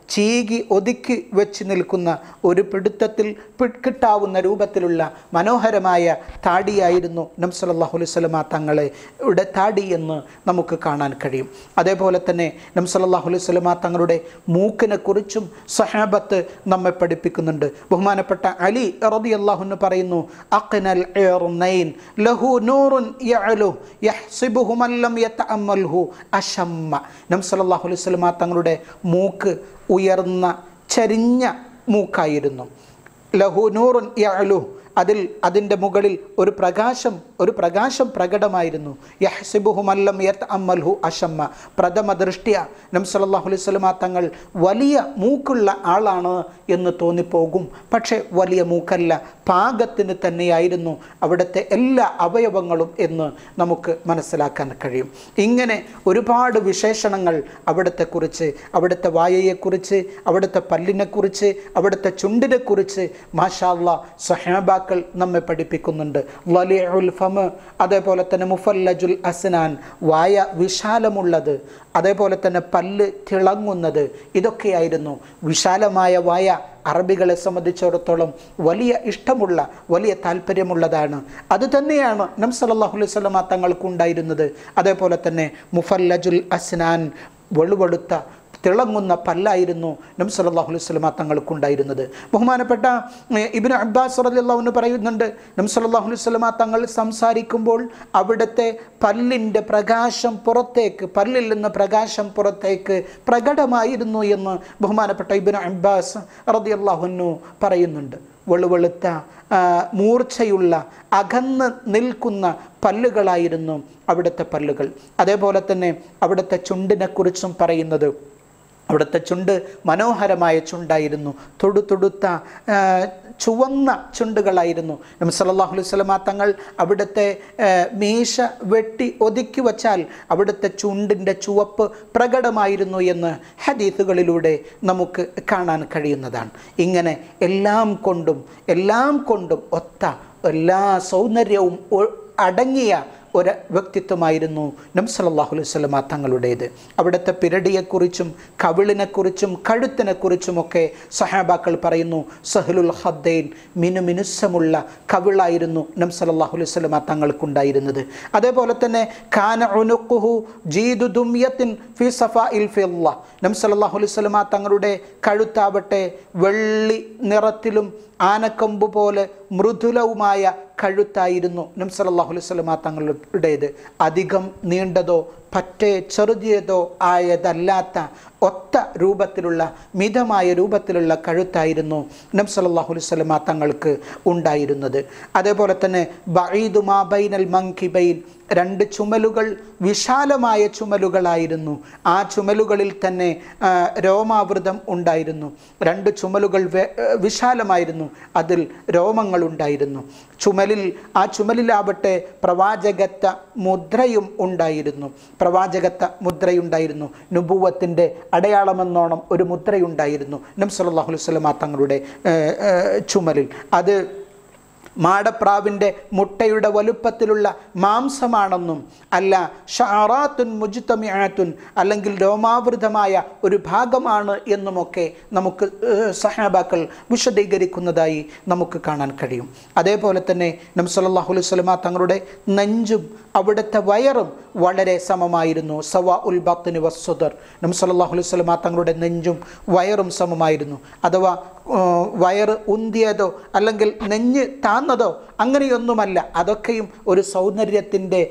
S1: ചീകി ഒതുക്കി വെച്ച് നിൽക്കുന്ന ഒരു പിടുത്തത്തിൽ പി- കിട്ടാവുന്ന രൂപത്തിലുള്ള മനോഹരമായ താടിയായിരുന്നു നംസലല്ലാഹു അലൈഹി സ്വലമ തങ്ങളെ യുടെ താടി എന്ന് നമുക്ക് കാണാൻ കഴിയും അതേപോലെ തന്നെ നംസലല്ലാഹു അലൈഹി സ്വലമ തങ്ങളുടെ മൂക്കിനെ കുറിച്ചും സഹാബത്ത് നമ്മെ പഠിപ്പിക്കുന്നുണ്ട് ബഹുമാനപ്പെട്ട അലി റതി അള്ളാഹുന്ന് പറയുന്നു അഖ്നൽ ഇർനൈൻ ലഹു നൂറുൻ യഅലു യഹ്സിബുഹു മൻ ലം യതഅമ്മൽഹു അശമ്മ നംസലല്ലാഹു അലൈഹി സ്വലമ തങ്ങളുടെ മൂക്ക് ഉയർന്ന ചരിഞ്ഞ മൂക്കായിരുന്നു ലഹു നൂറുൻ യഅലു അതിൽ അതിൻ്റെ മുകളിൽ ഒരു പ്രകാശം ഒരു പ്രകാശം പ്രകടമായിരുന്നു യഹ്സിബുഹു മല്ലം യത്ത് അമ്മൽഹു അഷമ്മ പ്രഥമ ദൃഷ്ടിയ നംസലല്ലാഹു അലൈഹി സ്വലമ തങ്ങൾ വലിയ മൂക്കുള്ള ആളാണ് എന്ന് തോന്നിപ്പോകും പക്ഷേ വലിയ മൂക്കല്ല പാകത്തിന് തന്നെയായിരുന്നു അവിടുത്തെ എല്ലാ അവയവങ്ങളും എന്ന് നമുക്ക് മനസ്സിലാക്കാൻ കഴിയും ഇങ്ങനെ ഒരുപാട് വിശേഷണങ്ങൾ അവിടുത്തെ കുറിച്ച് അവിടുത്തെ വായയെക്കുറിച്ച് അവിടുത്തെ പല്ലിനെക്കുറിച്ച് അവിടുത്തെ ചുണ്ടിനെക്കുറിച്ച് മാഷാല്ല സഹാബാക്കൾ നമ്മെ പഠിപ്പിക്കുന്നുണ്ട് ലലിഉൽ ഫമ അതേപോലെ തന്നെ മുഫല്ലജുൽ അസ്നാൻ വായ വിശാലമുള്ളത് അതേപോലെ തന്നെ പല്ല് തിളങ്ങുന്നത് ഇതൊക്കെയായിരുന്നു വിശാലമായ വായ അറബികളെ സംബന്ധിച്ചിടത്തോളം വലിയ ഇഷ്ടമുള്ള വലിയ താല്പര്യമുള്ളതാണ് അത് തന്നെയാണ് നം സല്ലല്ലാഹു അലൈഹി വസല്ലമ തങ്ങൾക്കുണ്ടായിരുന്നത് അതേപോലെ തന്നെ മുഫല്ലജുൽ അസ്നാൻ വെളുവെളുത്ത തിളങ്ങുന്ന പല്ലായിരുന്നു നം സല്ലല്ലാഹു അലൈഹി വസല്ലമ തങ്ങൾക്കുണ്ടായിരുന്നത് ബഹുമാനപ്പെട്ട ഏ, ഇബ്നു അബ്ബാസ് റളിയല്ലാഹു പറയുന്നുണ്ട് നം സല്ലല്ലാഹു അലൈഹി വസല്ലമ തങ്ങൾ സംസാരിക്കുമ്പോൾ അവിടുത്തെ പല്ലിൻ്റെ പ്രകാശം പുറത്തേക്ക് പല്ലിൽ നിന്ന് പ്രകാശം പുറത്തേക്ക് പ്രകടമായിരുന്നു എന്ന് ബഹുമാനപ്പെട്ട ഇബ്നു അബ്ബാസ് റളിയല്ലാഹു പറയുന്നുണ്ട് വെളുവെളുത്ത ആ, മൂർച്ചയുള്ള അകന്ന് നിൽക്കുന്ന പല്ലുകളായിരുന്നു അവിടുത്തെ പല്ലുകൾ അതേപോലെ തന്നെ അവിടുത്തെ ചുണ്ടിനെക്കുറിച്ചും പറയുന്നത് അവിടുത്തെ ചുണ്ട് മനോഹരമായ ചുണ്ടായിരുന്നു തൊടു തൊടുത്ത ആ, ചുവന്ന ചുണ്ടുകളായിരുന്നു നബി സല്ലല്ലാഹു അലൈഹി വസല്ലമ തങ്ങൾ അവിടുത്തെ ആ, മീശ വെട്ടി ഒതുക്കി വച്ചാൽ അവിടുത്തെ ചുണ്ടിൻ്റെ ചുവപ്പ് പ്രകടമായിരുന്നു എന്ന് ഹദീസുകളിലൂടെ നമുക്ക് കാണാൻ കഴിയുന്നതാണ് ഇങ്ങനെ എല്ലാം കൊണ്ടും എല്ലാം കൊണ്ടും ഒത്ത എല്ലാ സൗന്ദര്യവും ഒ- അടങ്ങിയ ഒരു വ്യക്തിത്വമായിരുന്നു നംസലല്ലാഹു അലൈഹി സ്വലമ തങ്ങളുടേത് അവിടുത്തെ പിരടിയെക്കുറിച്ചും കവിളിനെക്കുറിച്ചും കഴുത്തിനെക്കുറിച്ചുമൊക്കെ സഹാബാക്കൾ പറയുന്നു സഹലുൽ ഹദ്ദൈൻ മിനുമിനുസമുള്ള കവിളായിരുന്നു നംസലല്ലാഹു അലൈഹി സ്വലമ തങ്ങൾക്കുണ്ടായിരുന്നത് അതേപോലെ തന്നെ കാന ഉനുഖുഹു ജീദു ദുംയത്തിൻ ഫി സഫാഇൽ ഫില്ല നംസലല്ലാഹു അലൈഹി സ്വലമ തങ്ങളുടെ കഴുത്താവട്ടെ വെള്ളി നിറത്തിലും ആനക്കൊമ്പ് പോലെ മൃദുലവുമായ കഴുത്തായിരുന്നു നംസലല്ലാഹു അലൈഹി സ്വലമ തങ്ങളുടേത് അധികം നീണ്ടതോ പറ്റേ ചെറുതിയതോ ആയതല്ലാത്ത ഒത്ത രൂപത്തിലുള്ള മിതമായ രൂപത്തിലുള്ള കഴുത്തായിരുന്നു നംസലല്ലാഹു അലൈഹി സ്വലമ തങ്ങൾക്ക് ഉണ്ടായിരുന്നത് അതേപോലെ തന്നെ ബഈദു മാ ബൈനൽ മങ്കിബൈൻ രണ്ട് ചുമലുകൾ വിശാലമായ ചുമലുകളായിരുന്നു ആ ചുമലുകളിൽ തന്നെ ആ, രോമാവൃതം ഉണ്ടായിരുന്നു രണ്ട് ചുമലുകൾ വെ- ഏ, വിശാലമായിരുന്നു അതിൽ രോമങ്ങൾ ഉണ്ടായിരുന്നു ചുമലിൽ ആ ചുമലിലാവട്ടെ പ്രവാചകത്വ മുദ്രയും ഉണ്ടായിരുന്നു പ്രവാചകത്വ മുദ്രയുണ്ടായിരുന്നു നുബുവത്തിൻ്റെ അടയാളമെന്നോണം ഒരു മുദ്രയുണ്ടായിരുന്നു നബി സല്ലല്ലാഹു അലൈഹി വസല്ലമ തങ്ങളുടെ ഏ, ഏ, ചുമലിൽ അത് മാടപ്രാവിൻ്റെ മുട്ടയുടെ വലുപ്പത്തിലുള്ള മാംസമാണെന്നും അല്ല ഷാറാത്തുൻ മുജ്തമിയാത്തുൻ അല്ലെങ്കിൽ രോമാവൃതമായ ഒരു ഭാഗമാണ് എന്നുമൊക്കെ നമുക്ക് ഏഹ്, സഹാബാക്കൾ വിശദീകരിക്കുന്നതായി നമുക്ക് കാണാൻ കഴിയും അതേപോലെ തന്നെ നബി സല്ലല്ലാഹു അലൈഹി വസല്ലമ തങ്ങളുടെ നെഞ്ചും അവിടുത്തെ വയറും വളരെ സമമായിരുന്നു സവാ ഉൽ ബത്തിന് വസ്സുദർ നബി സല്ലല്ലാഹു അലൈഹി വസല്ലമ തങ്ങളുടെ നെഞ്ചും വയറും സമമായിരുന്നു അഥവാ ഏഹ്, വയറ് ഉന്തിയതോ അല്ലെങ്കിൽ നെഞ്ഞ് താന്നതോ അങ്ങനെയൊന്നുമല്ല അതൊക്കെയും ഒരു സൗന്ദര്യത്തിൻ്റെ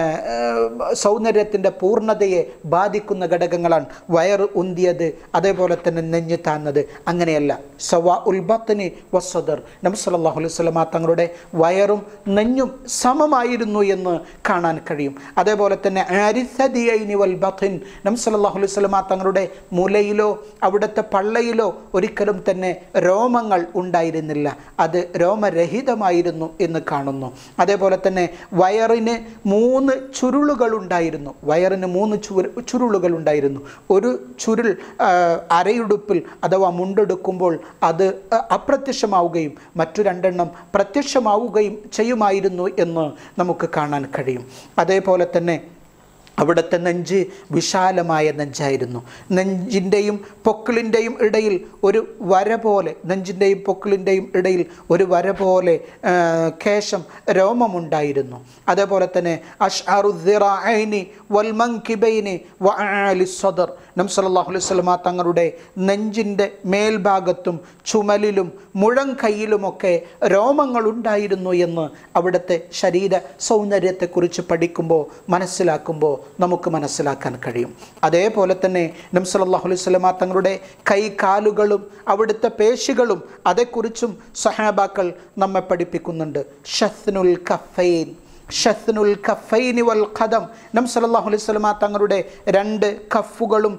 S1: സൗന്ദര്യത്തിൻ്റെ പൂർണ്ണതയെ ബാധിക്കുന്ന ഘടകങ്ങളാണ് വയറ് ഉന്തിയത് അതേപോലെ തന്നെ നെഞ്ഞ് താന്നത് അങ്ങനെയല്ല സവാ ഉൽബത്തിന് വസ്സദർ നബി സല്ലല്ലാഹു അലൈഹി വസല്ലമ തങ്ങളുടെ വയറും നെഞ്ഞും സമമായിരുന്നു എന്ന് കാണാൻ കഴിയും അതേപോലെ തന്നെ ആരിസദിയൈനി വൽ ബത്തിൻ നബി സല്ലല്ലാഹു അലൈഹി വസല്ലമ തങ്ങളുടെ മുലയിലോ അവിടുത്തെ പള്ളയിലോ ഒരിക്കലും തന്നെ രോമങ്ങൾ ഉണ്ടായിരുന്നില്ല അത് രോമരഹിതമായിരുന്നു എന്ന് കാണുന്നു അതേപോലെ തന്നെ വയറിന് മൂന്ന് ചുരുളുകൾ ഉണ്ടായിരുന്നു വയറിന് മൂന്ന് ചുരു ചുരുളുകൾ ഉണ്ടായിരുന്നു ഒരു ചുരുൾ ആ, അരയുടുപ്പിൽ അഥവാ മുണ്ടെടുക്കുമ്പോൾ അത് അ- അപ്രത്യക്ഷമാവുകയും മറ്റു രണ്ടെണ്ണം പ്രത്യക്ഷമാവുകയും ചെയ്യുമായിരുന്നു എന്ന് നമുക്ക് കാണാൻ കഴിയും അതേപോലെ തന്നെ അവിടുത്തെ നെഞ്ച് വിശാലമായ നെഞ്ചായിരുന്നു നെഞ്ചിൻ്റെയും പൊക്കിളിൻ്റെയും ഇടയിൽ ഒരു വര പോലെ നെഞ്ചിൻ്റെയും പൊക്കിളിൻ്റെയും ഇടയിൽ ഒരു വര പോലെ ആ, കേശം രോമമുണ്ടായിരുന്നു അതേപോലെ തന്നെ അഷ്അറുദ്ദിറഅൈനി വൽമൻകിബൈനി വഅആലി സദർ നബി സല്ലല്ലാഹു അലൈഹി വസല്ലമ തങ്ങളുടെ നെഞ്ചിൻ്റെ മേൽഭാഗത്തും ചുമലിലും മുഴം കൈയിലുമൊക്കെ രോമങ്ങളുണ്ടായിരുന്നു എന്ന് അവിടുത്തെ ശരീര സൗന്ദര്യത്തെക്കുറിച്ച് പഠിക്കുമ്പോൾ മനസ്സിലാക്കുമ്പോൾ നമുക്ക് മനസ്സിലാക്കാൻ കഴിയും അതേപോലെ തന്നെ നബി സല്ലല്ലാഹു അലൈഹി വസല്ലമ തങ്ങളുടെ കൈ കാലുകളും അവിടുത്തെ പേശികളും അതേക്കുറിച്ചും സഹാബാക്കൾ നമ്മെ പഠിപ്പിക്കുന്നുണ്ട് ഷത്നുൽ കഫൈൻ ഷത്നുൽ കഫൈനി വൽ ഖദം നം സല്ലല്ലാഹു അലൈഹി വസല്ലമ തങ്ങളുടെ രണ്ട് കഫുകളും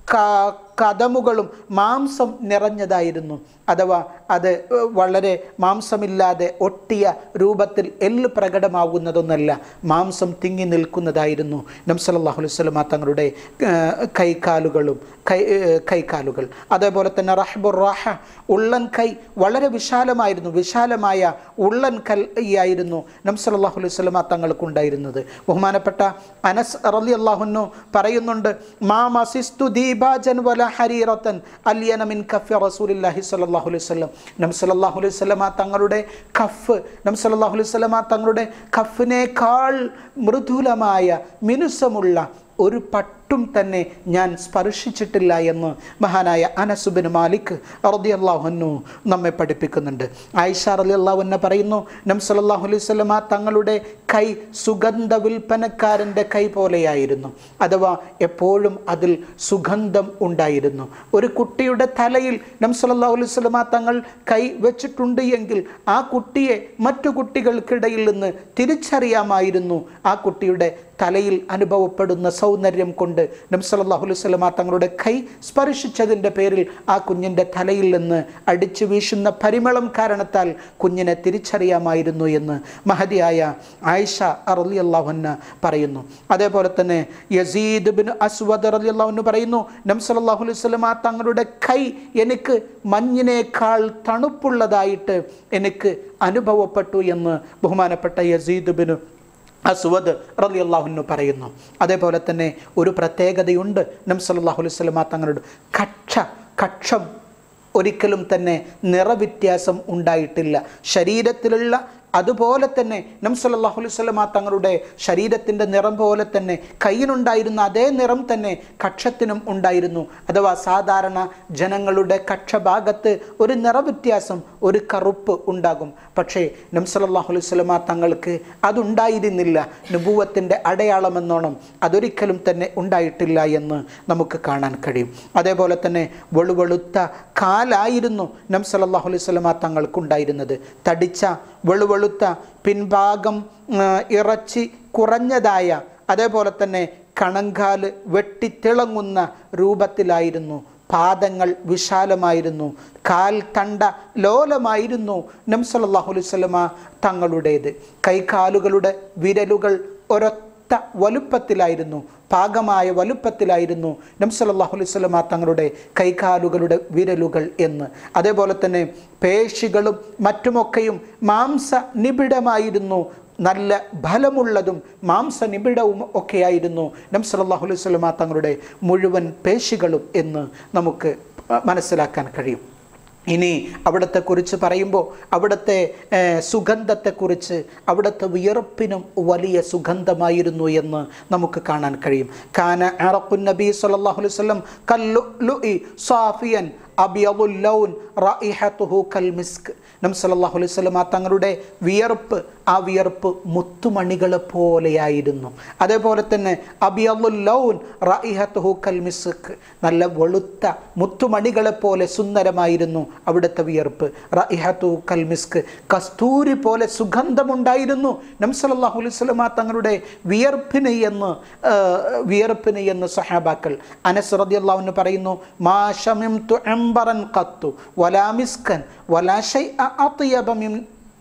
S1: ക- കദമുകളും മാംസം നിറഞ്ഞതായിരുന്നു അഥവാ അത് ഏഹ്, വളരെ മാംസമില്ലാതെ ഒട്ടിയ രൂപത്തിൽ എല്ല് പ്രകടമാകുന്നതൊന്നല്ല മാംസം തിങ്ങി നിൽക്കുന്നതായിരുന്നു നം സല്ലല്ലാഹു അലൈഹി വസല്ലമ തങ്ങളുടെ ഏഹ്, കൈകാലുകളും കൈ ഏഹ്, കൈകാലുകൾ അതേപോലെ തന്നെ റഹ്ബുർ റാഹ ഉള്ളൻ കൈ വളരെ വിശാലമായിരുന്നു വിശാലമായ ഉള്ളൻ കൈയായിരുന്നു നം സല്ലല്ലാഹു അലൈഹി വസല്ലമ തങ്ങൾക്കുണ്ടായിരുന്നത് ബഹുമാനപ്പെട്ട അനസ് റലി അള്ളാഹുന്നു പറയുന്നുണ്ട് മാ മസിസ്തു ദീബാജൻ വല ഹരീറത്തൻ അലിയന മിൻ കഫി റസൂലില്ലാഹി സ്വല്ലല്ലാഹു അലൈഹി വസല്ലം നം സല്ലല്ലാഹു അലൈഹി വസല്ലമ തങ്ങളുടെ കഫ് നം സല്ലല്ലാഹു അലൈഹി വസല്ലമ തങ്ങളുടെ കഫിനേക്കാൾ മൃദുലമായ മിനുസമുള്ള ഒരു പട്ടും തന്നെ ഞാൻ സ്പർശിച്ചിട്ടില്ല എന്ന് മഹാനായ അനസുബിൻ മാലിക് റതി അള്ളാഹുന്നു നമ്മെ പഠിപ്പിക്കുന്നുണ്ട് ആയിഷ റലി അള്ളാഹുന്ന പറയുന്നു നം സല്ലല്ലാഹു അലൈഹി വസല്ലമ തങ്ങളുടെ കൈ സുഗന്ധ വിൽപ്പനക്കാരൻ്റെ കൈ പോലെയായിരുന്നു അഥവാ എപ്പോഴും അതിൽ സുഗന്ധം ഉണ്ടായിരുന്നു ഒരു കുട്ടിയുടെ തലയിൽ നം സല്ലല്ലാഹു അലൈഹി വസല്ലമ തങ്ങൾ കൈ വെച്ചിട്ടുണ്ട് എങ്കിൽ ആ കുട്ടിയെ മറ്റു കുട്ടികൾക്കിടയിൽ നിന്ന് തിരിച്ചറിയാമായിരുന്നു ആ കുട്ടിയുടെ തലയിൽ അനുഭവപ്പെടുന്ന സൗന്ദര്യം കൊണ്ട് നബി സല്ലല്ലാഹു അലൈഹി വസല്ലമ തങ്ങളുടെ കൈ സ്പർശിച്ചതിൻ്റെ പേരിൽ ആ കുഞ്ഞിൻ്റെ തലയിൽ നിന്ന് അടിച്ചു വീശുന്ന പരിമളം കാരണത്താൽ കുഞ്ഞിനെ തിരിച്ചറിയാമായിരുന്നു എന്ന് മഹതിയായ ആയിഷ അറലി അള്ളാഹുന്ന പറയുന്നു അതേപോലെ തന്നെ യസീദ് ബിൻ അസ്വദ് അറലി അള്ളാഹുന്ന് പറയുന്നു നബി സല്ലല്ലാഹു അലൈഹി വസല്ലമ തങ്ങളുടെ കൈ എനിക്ക് മഞ്ഞിനേക്കാൾ തണുപ്പുള്ളതായിട്ട് എനിക്ക് അനുഭവപ്പെട്ടു എന്ന് ബഹുമാനപ്പെട്ട യസീദ് ബിൻ അസ്വദ് റളിയല്ലാഹുന്നു പറയുന്നു അതേപോലെ തന്നെ ഒരു പ്രത്യേകതയുണ്ട് നം സല്ലല്ലാഹു അലൈഹി വസല്ലമ തങ്ങളുടെ കക്ഷ കക്ഷം ഒരിക്കലും തന്നെ നിറവ്യത്യാസം ഉണ്ടായിട്ടില്ല ശരീരത്തിലുള്ള അതുപോലെ തന്നെ നം സല്ലല്ലാഹു അലൈഹി വസല്ലമ തങ്ങളുടെ ശരീരത്തിൻ്റെ നിറം പോലെ തന്നെ കയ്യിനുണ്ടായിരുന്ന അതേ നിറം തന്നെ കക്ഷത്തിനും ഉണ്ടായിരുന്നു അഥവാ സാധാരണ ജനങ്ങളുടെ കക്ഷഭാഗത്ത് ഒരു നിറവ്യത്യാസം ഒരു കറുപ്പ് ഉണ്ടാകും പക്ഷേ നം സല്ലല്ലാഹു അലൈഹി വസല്ലമ തങ്ങൾക്ക് അതുണ്ടായിരുന്നില്ല നുബൂവത്തിൻ്റെ അടയാളമെന്നോണം അതൊരിക്കലും തന്നെ ഉണ്ടായിട്ടില്ല എന്ന് നമുക്ക് കാണാൻ കഴിയും അതേപോലെ തന്നെ വെളുവെളുത്ത കാലായിരുന്നു നം സല്ലല്ലാഹു അലൈഹി വസല്ലമ തങ്ങൾക്കുണ്ടായിരുന്നത് തടിച്ച വെളുവെളുത്ത പിൻഭാഗം ആ, ഇറച്ചി കുറഞ്ഞതായ അതേപോലെ തന്നെ കണങ്കാല് വെട്ടിത്തിളങ്ങുന്ന രൂപത്തിലായിരുന്നു പാദങ്ങൾ വിശാലമായിരുന്നു കാൽ തണ്ട ലോലമായിരുന്നു നം സല്ലല്ലാഹു അലൈഹി വസല്ലമ തങ്ങളുടേത് കൈകാലുകളുടെ വിരലുകൾ ഒരൊറ്റ വലുപ്പത്തിലായിരുന്നു പാകമായ വലുപ്പത്തിലായിരുന്നു നം സല്ലല്ലാഹു അലൈഹി വസല്ലമ തങ്ങളുടെ കൈകാലുകളുടെ വിരലുകൾ എന്ന് അതേപോലെ തന്നെ പേശികളും മറ്റുമൊക്കെയും മാംസ നിബിഡമായിരുന്നു നല്ല ഫലമുള്ളതും മാംസനിബിഡവും ഒക്കെയായിരുന്നു നം സല്ലല്ലാഹു അലൈഹി വസല്ലമ തങ്ങളുടെ മുഴുവൻ പേശികളും എന്ന് നമുക്ക് മനസ്സിലാക്കാൻ കഴിയും ഇനി അവിടത്തെ കുറിച്ച് പറയുമ്പോൾ അവിടുത്തെ ഏർ, സുഗന്ധത്തെക്കുറിച്ച് അവിടുത്തെ വിയർപ്പിനും വലിയ സുഗന്ധമായിരുന്നു എന്ന് നമുക്ക് കാണാൻ കഴിയും കാന അറഖുൻ നബി സല്ലല്ലാഹു അലൈഹി വസല്ലം കല്ലുഇ സാഫിയൻ അബിയദുൽ ലൗൻ റൈഹത്തുഹു കൽ മിസ്ക് നം സല്ലല്ലാഹു അലൈഹി വസല്ലമ തങ്ങളുടെ വിയർപ്പ് ആ വിയർപ്പ് മുത്തുമണികളെ പോലെയായിരുന്നു അതേപോലെ തന്നെ അബിയദുൽ ലൗൻ റൈഹത്തുഹു കൽ മിസ്ക് നല്ല വെളുത്ത മുത്തുമണികളെ പോലെ സുന്ദരമായിരുന്നു അവിടുത്തെ വിയർപ്പ് റൈഹത്തുഹു കൽ മിസ്ക് കസ്തൂരി പോലെ സുഗന്ധമുണ്ടായിരുന്നു നം സല്ലല്ലാഹു അലൈഹി വസല്ലമ തങ്ങളുടെ വിയർപ്പിന് എന്ന് ആ, വിയർപ്പിന് എന്ന് സഹാബാക്കൾ അനസ് റളിയല്ലാഹു പറയുന്നു മാ ഷമിംതു അംബറൻ ഖത്തു വലാ മിസ്കൻ വലാ ഷൈഅ അത്യബ മിൻ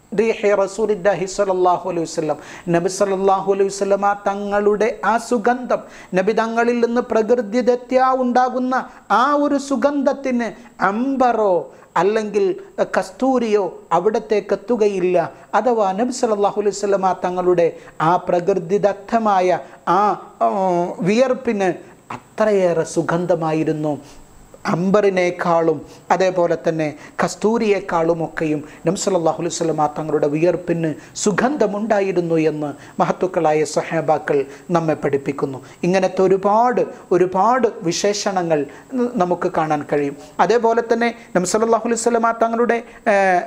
S1: റീഹി റസൂലില്ലാഹി സ്വല്ലല്ലാഹു അലൈഹി വസല്ലം നബി സല്ലല്ലാഹു അലൈഹി വസല്ലമ തങ്ങളുടെ ആ സുഗന്ധം നബി തങ്ങളിൽ നിന്ന് പ്രകൃതിദത്യാ ഉണ്ടാകുന്ന ആ ഒരു സുഗന്ധത്തിന് അമ്പറോ അല്ലെങ്കിൽ കസ്തൂരിയോ അവിടത്തേക്ക് എത്തുകയില്ല അഥവാ നബി സല്ലല്ലാഹു അലൈഹി വസല്ലമ തങ്ങളുടെ ആ പ്രകൃതിദത്തമായ ആ ആ, വിയർപ്പിന് അത്രയേറെ സുഗന്ധമായിരുന്നു അമ്പറിനേക്കാളും അതേപോലെ തന്നെ കസ്തൂരിയേക്കാളും ഒക്കെയും നംസലല്ലാഹു അലൈഹി സ്വലമ തങ്ങളുടെ വിയർപ്പിന് സുഗന്ധമുണ്ടായിരുന്നു എന്ന് മഹത്തുക്കളായ സഹാബാക്കൾ നമ്മെ പഠിപ്പിക്കുന്നു ഇങ്ങനത്തെ ഒരുപാട് ഒരുപാട് വിശേഷണങ്ങൾ ന- നമുക്ക് കാണാൻ കഴിയും അതേപോലെ തന്നെ നംസലല്ലാഹു അലൈഹി സ്വലമ തങ്ങളുടെ ഏർ,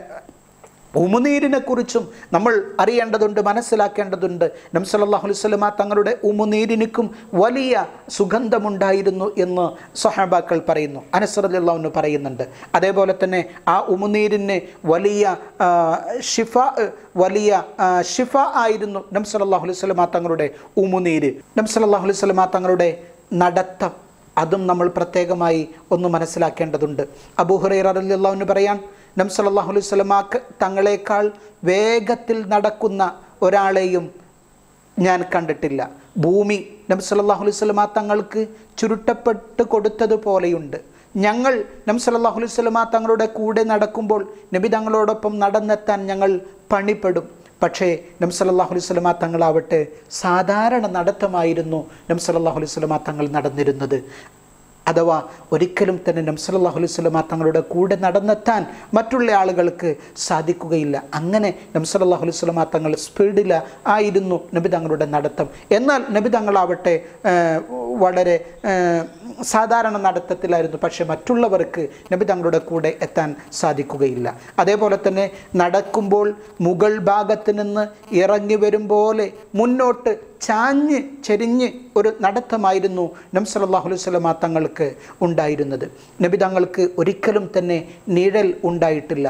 S1: ഉമുനീരിനെ കുറിച്ചും നമ്മൾ അറിയേണ്ടതുണ്ട് മനസ്സിലാക്കേണ്ടതുണ്ട് നംസലല്ലാഹു അലൈഹി സ്വലമ തങ്ങളുടെ ഉമുനീരിനിക്കും വലിയ സുഗന്ധമുണ്ടായിരുന്നു എന്ന് സഹാബാക്കൾ പറയുന്നു അനസറല്ലാഹുന്ന് പറയുന്നുണ്ട് അതേപോലെ തന്നെ ആ ഉമുനീരിന് വലിയ ആ, ഷിഫ വലിയ ആ, ഷിഫ ആയിരുന്നു നംസലല്ലാഹു അലൈഹി സ്വലമ തങ്ങളുടെ ഉമുനീര് നംസലല്ലാഹു അലൈഹി സ്വലമ തങ്ങളുടെ നടത്തം അതും നമ്മൾ പ്രത്യേകമായി ഒന്ന് മനസ്സിലാക്കേണ്ടതുണ്ട് അബൂഹുറൈറ റളിയല്ലാഹുവിന് പറയാൻ നം സല്ലല്ലാഹു അലൈഹി വസല്ലമക്ക് തങ്ങളെക്കാൾ വേഗത്തിൽ നടക്കുന്ന ഒരാളെയും ഞാൻ കണ്ടിട്ടില്ല ഭൂമി നബി സല്ലല്ലാഹു അലൈഹി വസല്ലമ തങ്ങൾക്ക് ചുരുട്ടപ്പെട്ട് കൊടുത്തതുപോലെയുണ്ട് ഞങ്ങൾ നബി സല്ലല്ലാഹു അലൈഹി വസല്ലമ തങ്ങളുടെ കൂടെ നടക്കുമ്പോൾ നബി തങ്ങളോടൊപ്പം നടന്നെത്താൻ ഞങ്ങൾ പണിപ്പെടും പക്ഷേ നബി സല്ലല്ലാഹു അലൈഹി വസല്ലമ തങ്ങളാവട്ടെ സാധാരണ നടത്തമായിരുന്നു നബി സല്ലല്ലാഹു അലൈഹി വസല്ലമ തങ്ങൾ നടന്നിരുന്നത് അഥവാ ഒരിക്കലും തന്നെ നംസലല്ലാഹു അലൈഹി സ്വലമ തങ്ങളുടെ കൂടെ നടന്നെത്താൻ മറ്റുള്ള ആളുകൾക്ക് സാധിക്കുകയില്ല അങ്ങനെ നംസലല്ലാഹു അലൈഹി സ്വലമ തങ്ങൾ സ്പീഡിൽ ആയിരുന്നു നബി തങ്ങളുടെ നടത്തം എന്നാൽ നബി തങ്ങളാവട്ടെ ആ, വളരെ ആ, സാധാരണ നടത്തത്തിലായിരുന്നു പക്ഷേ മറ്റുള്ളവർക്ക് നബി തങ്ങളുടെ കൂടെ എത്താൻ സാധിക്കുകയില്ല അതേപോലെ തന്നെ നടക്കുമ്പോൾ മുകൾ ഭാഗത്ത് നിന്ന് ഇറങ്ങി വരും പോലെ മുന്നോട്ട് ചാഞ്ഞ് ചെരിഞ്ഞ് ഒരു നടത്തമായിരുന്നു നബി സല്ലല്ലാഹു അലൈഹി വസല്ലമ തങ്ങൾക്ക് ഉണ്ടായിരുന്നത് നബി തങ്ങൾക്ക് ഒരിക്കലും തന്നെ നിഴൽ ഉണ്ടായിട്ടില്ല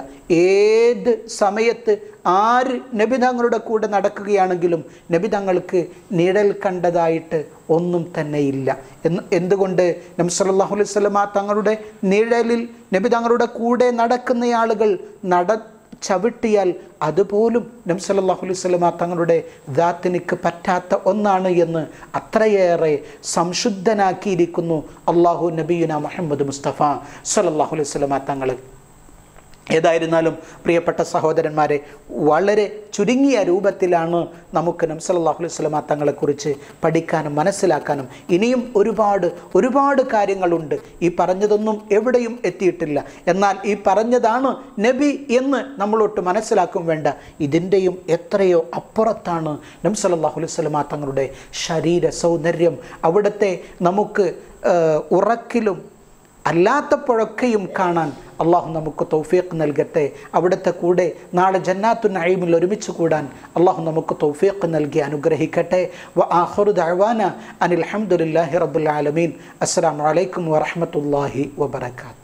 S1: ഏത് സമയത്ത് ആര് നബി തങ്ങളുടെ കൂടെ നടക്കുകയാണെങ്കിലും നബി തങ്ങൾക്ക് നിഴൽ കണ്ടതായിട്ട് ഒന്നും തന്നെ ഇല്ല എന്ന് എന്തുകൊണ്ട് നബി സല്ലല്ലാഹു അലൈഹി വസല്ലമ തങ്ങളുടെ നിഴലിൽ നബി തങ്ങളുടെ കൂടെ നടക്കുന്ന ആളുകൾ നട ചവിട്ടിയാൽ അതുപോലും നബി സല്ലല്ലാഹു അലൈഹി വസല്ലമ തങ്ങളുടെ ദാത്തിനിക്ക് പറ്റാത്ത ഒന്നാണ് എന്ന് അത്രയേറെ സംശുദ്ധനാക്കിയിരിക്കുന്നു അള്ളാഹു നബിയുന മുഹമ്മദ് മുസ്തഫ സല്ലല്ലാഹു അലൈഹി വസല്ലമ തങ്ങൾ ഏതായിരുന്നാലും പ്രിയപ്പെട്ട സഹോദരന്മാരെ വളരെ ചുരുങ്ങിയ രൂപത്തിലാണ് നമുക്ക് നംസല്ലാഹു അലൈഹി സ്വലമ തങ്ങളെക്കുറിച്ച് പഠിക്കാനും മനസ്സിലാക്കാനും ഇനിയും ഒരുപാട് ഒരുപാട് കാര്യങ്ങളുണ്ട് ഈ പറഞ്ഞതൊന്നും എവിടെയും എത്തിയിട്ടില്ല എന്നാൽ ഈ പറഞ്ഞതാണ് നബി എന്ന് നമ്മളൊട്ട് മനസ്സിലാക്കും വേണ്ട ഇതിൻ്റെയും എത്രയോ അപ്പുറത്താണ് നംസല്ലാഹു അലൈഹി സ്വലമ തങ്ങളുടെ ശരീര സൗന്ദര്യം അവിടുത്തെ നമുക്ക് ആ, ഉറക്കിലും അല്ലാത്തപ്പോഴൊക്കെയും കാണാൻ അള്ളാഹു നമുക്ക് തൗഫീഖ് നൽകട്ടെ അവിടുത്തെ കൂടെ നാളെ ജന്നാത്തു നഈമിൽ ഒരുമിച്ച് കൂടാൻ അള്ളാഹു നമുക്ക് തൗഫീഖ് നൽകി അനുഗ്രഹിക്കട്ടെ വ ആഖിറു ദഅവാന അനിൽ ഹംദുലില്ലാഹി റബ്ബിൽ ആലമീൻ അസ്സലാമു അലൈക്കും വറഹ്മത്തുള്ളാഹി വബറകാതുഹു